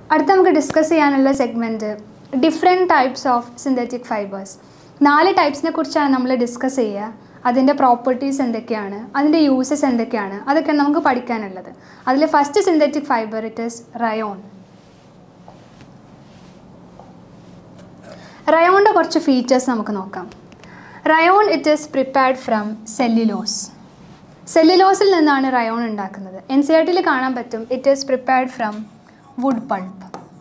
അടുത്ത നമുക്ക് ഡിസ്കസ് ചെയ്യാനുള്ള segment different types of synthetic fibres നാല് ടൈപ്സിനെ കുറിച്ചാണ് നമ്മൾ ഡിസ്കസ് ചെയ്യുക അതിൻ്റെ പ്രോപ്പർട്ടീസ് എന്തൊക്കെയാണ് അതിൻ്റെ യൂസസ് എന്തൊക്കെയാണ് അതൊക്കെയാണ് നമുക്ക് പഠിക്കാനുള്ളത് അതിൽ first synthetic fibre it is rayon റയോണിൻ്റെ കുറച്ച് ഫീച്ചേഴ്സ് നമുക്ക് നോക്കാം rayon it is prepared from cellulose സെല്ലുലോസിൽ നിന്നാണ് റയോൺ ഉണ്ടാക്കുന്നത് എൻ സി ആർ ടിയിൽ കാണാൻ പറ്റും it is prepared from wood pulp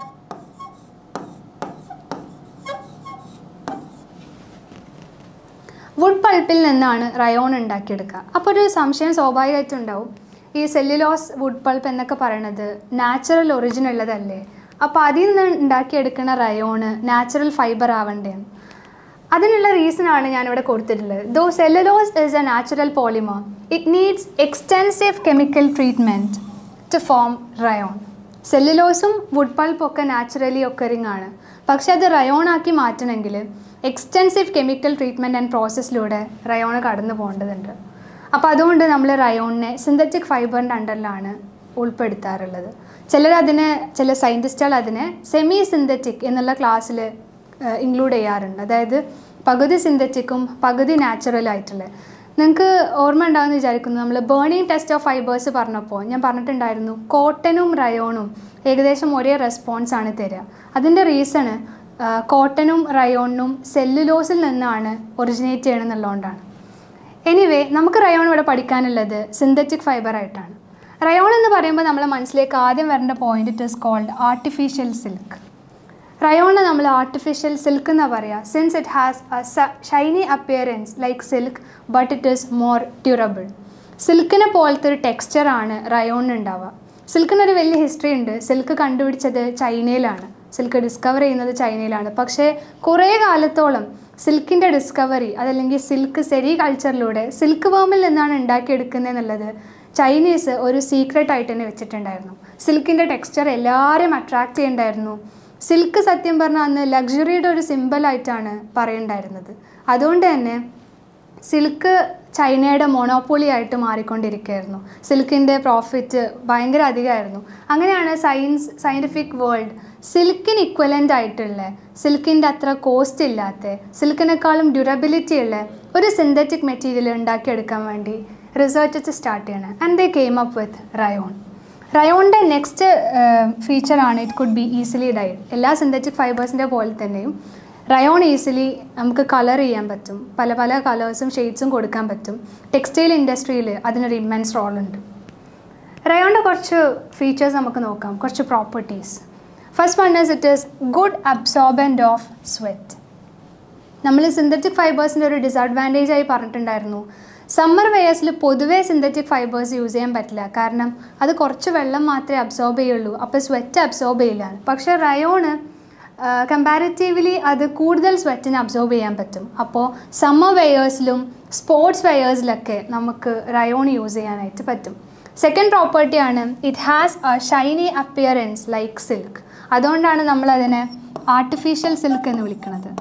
wood പൾപ്പിൽ നിന്നാണ് റയോൺ ഉണ്ടാക്കിയെടുക്കുക അപ്പോൾ ഒരു സംശയം സ്വാഭാവികമായിട്ടും ഉണ്ടാവും ഈ സെല്ലുലോസ് വുഡ് പൾപ്പ് എന്നൊക്കെ പറയണത് നാച്ചുറൽ ഒറിജിൻ ഉള്ളതല്ലേ അപ്പോൾ അതിൽ നിന്ന് ഉണ്ടാക്കിയെടുക്കുന്ന റയോണ് നാച്ചുറൽ ഫൈബർ ആവണ്ടേ അതിനുള്ള റീസൺ ആണ് ഞാനിവിടെ കൊടുത്തിട്ടുള്ളത് though cellulose is a natural polymer it needs extensive chemical treatment to form rayon സെല്ലുലോസും വുഡ് പൾപ്പും ഒക്കെ നാച്ചുറലി ഒക്കറിങ് ആണ് പക്ഷെ അത് റയോൺ ആക്കി മാറ്റണമെങ്കിൽ എക്സ്റ്റെൻസീവ് കെമിക്കൽ ട്രീറ്റ്മെൻറ്റ് ആൻഡ് പ്രോസസ്സിലൂടെ റയോണ് കടന്നു പോകേണ്ടതുണ്ട് അപ്പോൾ അതുകൊണ്ട് നമ്മൾ റയോണിനെ സിന്തറ്റിക് ഫൈബറിൻ്റെ അണ്ടറിലാണ് ഉൾപ്പെടുത്താറുള്ളത് ചിലർ അതിനെ ചില സയൻറ്റിസ്റ്റുകൾ അതിനെ സെമി സിന്തറ്റിക് എന്നുള്ള ക്ലാസ്സിൽ ഇൻക്ലൂഡ് ചെയ്യാറുണ്ട് അതായത് പകുതി സിന്തറ്റിക്കും പകുതി നാച്ചുറലും ആയിട്ടുള്ള നിങ്ങൾക്ക് ഓർമ്മ ഉണ്ടാകുമെന്ന് വിചാരിക്കുന്നു നമ്മൾ ബേണിംഗ് ടെസ്റ്റ് ഓഫ് ഫൈബേഴ്സ് പറഞ്ഞപ്പോൾ ഞാൻ പറഞ്ഞിട്ടുണ്ടായിരുന്നു കോട്ടനും റയോണും ഏകദേശം ഒരേ റെസ്പോൺസ് ആണ് തരിക അതിൻ്റെ റീസണ് കോട്ടനും റയോണിനും സെല്ലുലോസിൽ നിന്നാണ് ഒറിജിനേറ്റ് ചെയ്യണമെന്നുള്ളതുകൊണ്ടാണ് എനിവേ നമുക്ക് റയോൺ ഇവിടെ പഠിക്കാനുള്ളത് സിന്തറ്റിക് ഫൈബർ ആയിട്ടാണ് റയോൺ എന്ന് പറയുമ്പോൾ നമ്മളെ മനസ്സിലേക്ക് ആദ്യം വരേണ്ട point it is called artificial silk rayon നമ്മൾ ആർട്ടിഫിഷ്യൽ സിൽക്ക് എന്നാണ് പറയുക since it has a shiny appearance like silk but it is more durable സിൽക്കിനെ പോലത്തെ ഒരു ടെക്സ്ചറാണ് റയോണിന് ഉണ്ടാവുക സിൽക്കിനൊരു വലിയ ഹിസ്റ്ററി ഉണ്ട് സിൽക്ക് കണ്ടുപിടിച്ചത് ചൈനയിലാണ് സിൽക്ക് ഡിസ്കവർ ചെയ്യുന്നത് ചൈനയിലാണ് പക്ഷേ കുറേ കാലത്തോളം സിൽക്കിൻ്റെ ഡിസ്കവറി അതല്ലെങ്കിൽ സിൽക്ക് സെരി കൾച്ചറിലൂടെ സിൽക്ക് വേമിൽ നിന്നാണ് ഉണ്ടാക്കിയെടുക്കുന്നത് എന്നുള്ളത് ചൈനീസ് ഒരു സീക്രട്ട് ആയിട്ട് തന്നെ വെച്ചിട്ടുണ്ടായിരുന്നു സിൽക്കിൻ്റെ ടെക്സ്ചർ എല്ലാവരെയും അട്രാക്റ്റ് ചെയ്യുന്നുണ്ടായിരുന്നു സിൽക്ക് സത്യം പറഞ്ഞാൽ അന്ന് ലക്ഷറിയുടെ ഒരു സിമ്പിളായിട്ടാണ് പറയുണ്ടായിരുന്നത് അതുകൊണ്ട് തന്നെ സിൽക്ക് ചൈനയുടെ മൊണോപ്പൊളി ആയിട്ട് മാറിക്കൊണ്ടിരിക്കുകയായിരുന്നു സിൽക്കിൻ്റെ പ്രോഫിറ്റ് ഭയങ്കര അധികമായിരുന്നു അങ്ങനെയാണ് സയൻസ് സയൻറ്റിഫിക് വേൾഡ് സിൽക്കിന് ഇക്വലൻ്റ് ആയിട്ടുള്ള സിൽക്കിൻ്റെ അത്ര കോസ്റ്റ് ഇല്ലാത്ത സിൽക്കിനേക്കാളും ഡ്യൂറബിലിറ്റി ഉള്ള ഒരു സിന്തറ്റിക് മെറ്റീരിയൽ ഉണ്ടാക്കിയെടുക്കാൻ വേണ്ടി റിസർച്ചസ് സ്റ്റാർട്ട് ചെയ്യണം and they came up with rayon റയോണിൻ്റെ നെക്സ്റ്റ് ഫീച്ചറാണ് it could be easily dyed എല്ലാ സിന്തറ്റിക് ഫൈബേഴ്സിൻ്റെ പോലെ തന്നെയും റയോൺ ഈസിലി നമുക്ക് കളർ ചെയ്യാൻ പറ്റും പല പല കളേഴ്സും ഷെയ്ഡ്സും കൊടുക്കാൻ പറ്റും ടെക്സ്റ്റൈൽ ഇൻഡസ്ട്രിയിൽ അതിനൊരു ഇമ്മൻസ് റോൾ ഉണ്ട് റയോണിൻ്റെ കുറച്ച് ഫീച്ചേഴ്സ് നമുക്ക് നോക്കാം കുറച്ച് properties first one is it is good absorbent of sweat നമ്മൾ സിന്തറ്റിക് ഫൈബേഴ്സിൻ്റെ ഒരു ഡിസഡ്വാൻറ്റേജ് ആയി പറഞ്ഞിട്ടുണ്ടായിരുന്നു സമ്മർ വെയേഴ്സിൽ പൊതുവേ സിന്തറ്റിക് ഫൈബേഴ്സ് യൂസ് ചെയ്യാൻ പറ്റില്ല കാരണം അത് കുറച്ച് വെള്ളം മാത്രമേ അബ്സോർബ് ചെയ്യുള്ളൂ അപ്പോൾ സ്വെറ്റ് അബ്സോർബ് ചെയ്യില്ല പക്ഷേ റയോണ് കമ്പാരിറ്റീവ്ലി അത് കൂടുതൽ സ്വെറ്റിന് അബ്സോർബ് ചെയ്യാൻ പറ്റും അപ്പോൾ സമ്മർ വെയേഴ്സിലും സ്പോർട്സ് വെയേഴ്സിലൊക്കെ നമുക്ക് റയോൺ യൂസ് ചെയ്യാനായിട്ട് പറ്റും സെക്കൻഡ് പ്രോപ്പർട്ടിയാണ് it has a shiny appearance like silk അതുകൊണ്ടാണ് നമ്മൾ അതിനെ ആർട്ടിഫിഷ്യൽ സിൽക്ക് എന്ന് വിളിക്കുന്നത്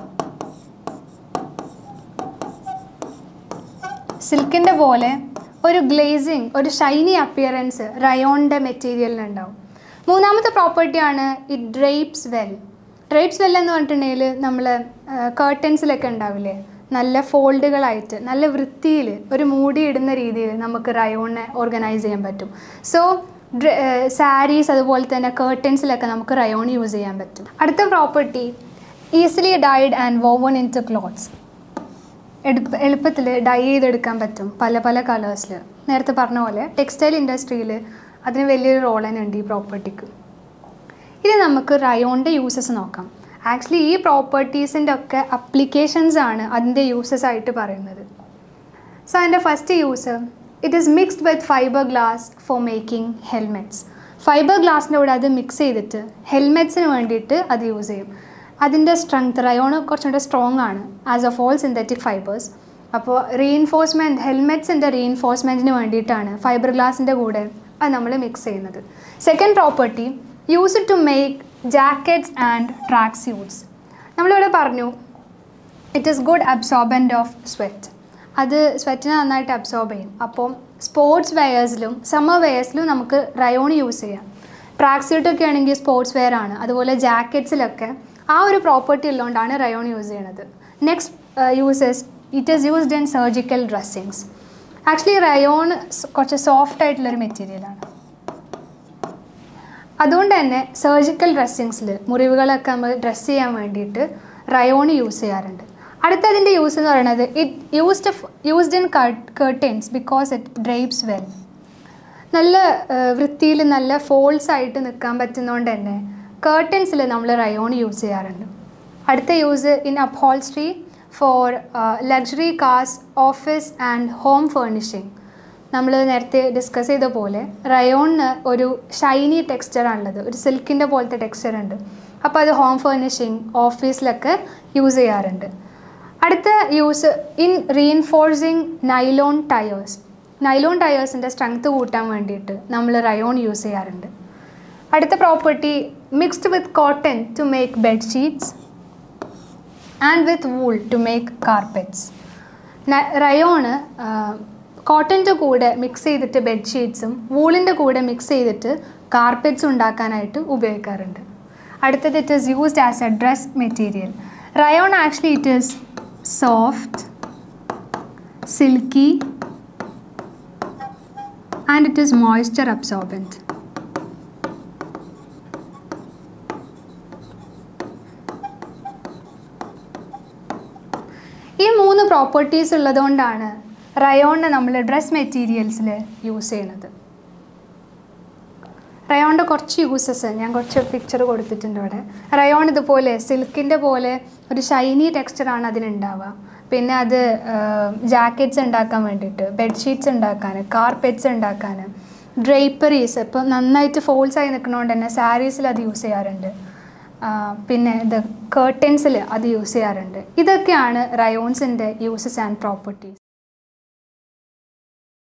സിൽക്കിൻ്റെ പോലെ ഒരു ഗ്ലേസിങ് ഒരു ഷൈനി അപ്പിയറൻസ് റയോണിൻ്റെ മെറ്റീരിയലിനുണ്ടാവും മൂന്നാമത്തെ പ്രോപ്പർട്ടിയാണ് it drapes well drapes well എന്ന് പറഞ്ഞിട്ടുണ്ടെങ്കിൽ നമ്മൾ കേർട്ടൻസിലൊക്കെ ഉണ്ടാവില്ലേ നല്ല ഫോൾഡുകളായിട്ട് നല്ല വൃത്തിയിൽ ഒരു മൂടി ഇടുന്ന രീതിയിൽ നമുക്ക് റയോണിനെ ഓർഗനൈസ് ചെയ്യാൻ പറ്റും സോ സാരീസ് അതുപോലെ തന്നെ കേർട്ടൻസിലൊക്കെ നമുക്ക് റയോൺ യൂസ് ചെയ്യാൻ പറ്റും അടുത്ത property easily dyed and woven into clothes എടുപ്പ് എളുപ്പത്തിൽ ഡൈ ചെയ്തെടുക്കാൻ പറ്റും പല പല കളേഴ്സിൽ നേരത്തെ പറഞ്ഞ പോലെ ടെക്സ്റ്റൈൽ ഇൻഡസ്ട്രിയിൽ അതിന് വലിയൊരു റോൾ തന്നെ ഉണ്ട് ഈ പ്രോപ്പർട്ടിക്ക് ഇനി നമുക്ക് റയോണിൻ്റെ യൂസസ് നോക്കാം ആക്ച്വലി ഈ പ്രോപ്പർട്ടീസിൻ്റെ ഒക്കെ അപ്ലിക്കേഷൻസ് ആണ് അതിൻ്റെ യൂസസ് ആയിട്ട് പറയുന്നത് സോ അതിൻ്റെ first use it is mixed with fibre glass for making helmets fibre ഗ്ലാസിൻ്റെ കൂടെ അത് മിക്സ് ചെയ്തിട്ട് ഹെൽമെറ്റ്സിന് വേണ്ടിയിട്ട് അത് യൂസ് ചെയ്യും അതിൻ്റെ സ്ട്രെങ്ത് റയോണ് കുറച്ചുകൂടെ സ്ട്രോങ് ആണ് as a all synthetic fibres അപ്പോൾ റീഇൻഫോഴ്സ്മെൻറ്റ് ഹെൽമെറ്റ്സിൻ്റെ റീഇൻഫോഴ്സ്മെൻറ്റിന് വേണ്ടിയിട്ടാണ് ഫൈബർ ഗ്ലാസിൻ്റെ കൂടെ അത് നമ്മൾ മിക്സ് ചെയ്യുന്നത് second property use to make jackets and track suits നമ്മളിവിടെ പറഞ്ഞു it is good absorbent of sweat അത് സ്വെറ്റിനെ നന്നായിട്ട് അബ്സോർബ് ചെയ്യും അപ്പോൾ സ്പോർട്സ് വെയേഴ്സിലും സമ്മർ വെയേഴ്സിലും നമുക്ക് റയോൺ യൂസ് ചെയ്യാം ട്രാക്ക് സ്യൂട്ടൊക്കെ ആണെങ്കിൽ സ്പോർട്സ് വെയർ ആണ് അതുപോലെ ജാക്കറ്റ്സിലൊക്കെ ആ ഒരു പ്രോപ്പർട്ടി ഉള്ളതുകൊണ്ടാണ് റയോൺ യൂസ് ചെയ്യണത് next uses it is used in surgical dressings actually rayon കുറച്ച് സോഫ്റ്റ് ആയിട്ടുള്ളൊരു മെറ്റീരിയലാണ് അതുകൊണ്ട് തന്നെ സർജിക്കൽ ഡ്രസ്സിങ്സിൽ മുറിവുകളൊക്കെ നമ്മൾ ഡ്രസ്സ് ചെയ്യാൻ വേണ്ടിയിട്ട് റയോൺ യൂസ് ചെയ്യാറുണ്ട് അടുത്തതിൻ്റെ യൂസ് എന്ന് പറയുന്നത് it used used in curtains because it drapes well നല്ല വൃത്തിയിൽ നല്ല ഫോൾസ് ആയിട്ട് നിൽക്കാൻ പറ്റുന്നതുകൊണ്ട് തന്നെ കേർട്ടൻസിൽ നമ്മൾ റയോൺ യൂസ് ചെയ്യാറുണ്ട് അടുത്ത use in upholstery for luxury cars office and home furnishing നമ്മൾ നേരത്തെ ഡിസ്കസ് ചെയ്ത പോലെ റയോണിന് ഒരു ഷൈനി ടെക്സ്ചറാണുള്ളത് ഒരു സിൽക്കിൻ്റെ പോലത്തെ ടെക്സ്ചർ ഉണ്ട് അപ്പോൾ അത് ഹോം ഫേർണിഷിങ് ഓഫീസിലൊക്കെ യൂസ് ചെയ്യാറുണ്ട് അടുത്ത use in reinforcing nylon tyres nylon ടയേഴ്സിൻ്റെ സ്ട്രെങ്ത് കൂട്ടാൻ വേണ്ടിയിട്ട് നമ്മൾ റയോൺ യൂസ് ചെയ്യാറുണ്ട് അടുത്ത property mixed with cotton to make bedsheets and with wool to make carpets rayon കോട്ടൻ്റെ കൂടെ മിക്സ് ചെയ്തിട്ട് ബെഡ്ഷീറ്റ്സും വൂളിൻ്റെ കൂടെ മിക്സ് ചെയ്തിട്ട് കാർപ്പറ്റ്സ് ഉണ്ടാക്കാനായിട്ട് ഉപയോഗിക്കാറുണ്ട് അടുത്തത് it is used as a dress material rayon actually it is soft silky and it is moisture absorbent. ഈ മൂന്ന് പ്രോപ്പർട്ടീസ് ഉള്ളതുകൊണ്ടാണ് റയോണിനെ നമ്മൾ ഡ്രസ് മെറ്റീരിയൽസിൽ യൂസ് ചെയ്യണത് റയോണിൻ്റെ കുറച്ച് യൂസസ് ഞാൻ കുറച്ച് പിക്ചർ കൊടുത്തിട്ടുണ്ട് ഇവിടെ റയോൺ ഇതുപോലെ സിൽക്കിൻ്റെ പോലെ ഒരു ഷൈനി ടെക്സ്ചറാണ് അതിനുണ്ടാവുക പിന്നെ അത് ജാക്കറ്റ്സ് ഉണ്ടാക്കാൻ വേണ്ടിയിട്ട് ബെഡ്ഷീറ്റ്സ് ഉണ്ടാക്കാൻ കാർപ്പറ്റ്സ് ഉണ്ടാക്കാൻ ഡ്രൈപ്പറീസ് ഇപ്പോൾ നന്നായിട്ട് ഫോൾസ് ആയി നിൽക്കുന്നതുകൊണ്ട് തന്നെ സാരീസിൽ അത് യൂസ് ചെയ്യാറുണ്ട് പിന്നെ ഇത് കേർട്ടൻസിൽ അത് യൂസ് ചെയ്യാറുണ്ട് ഇതൊക്കെയാണ് റയോൺസിൻ്റെ യൂസസ് ആൻഡ് പ്രോപ്പർട്ടീസ്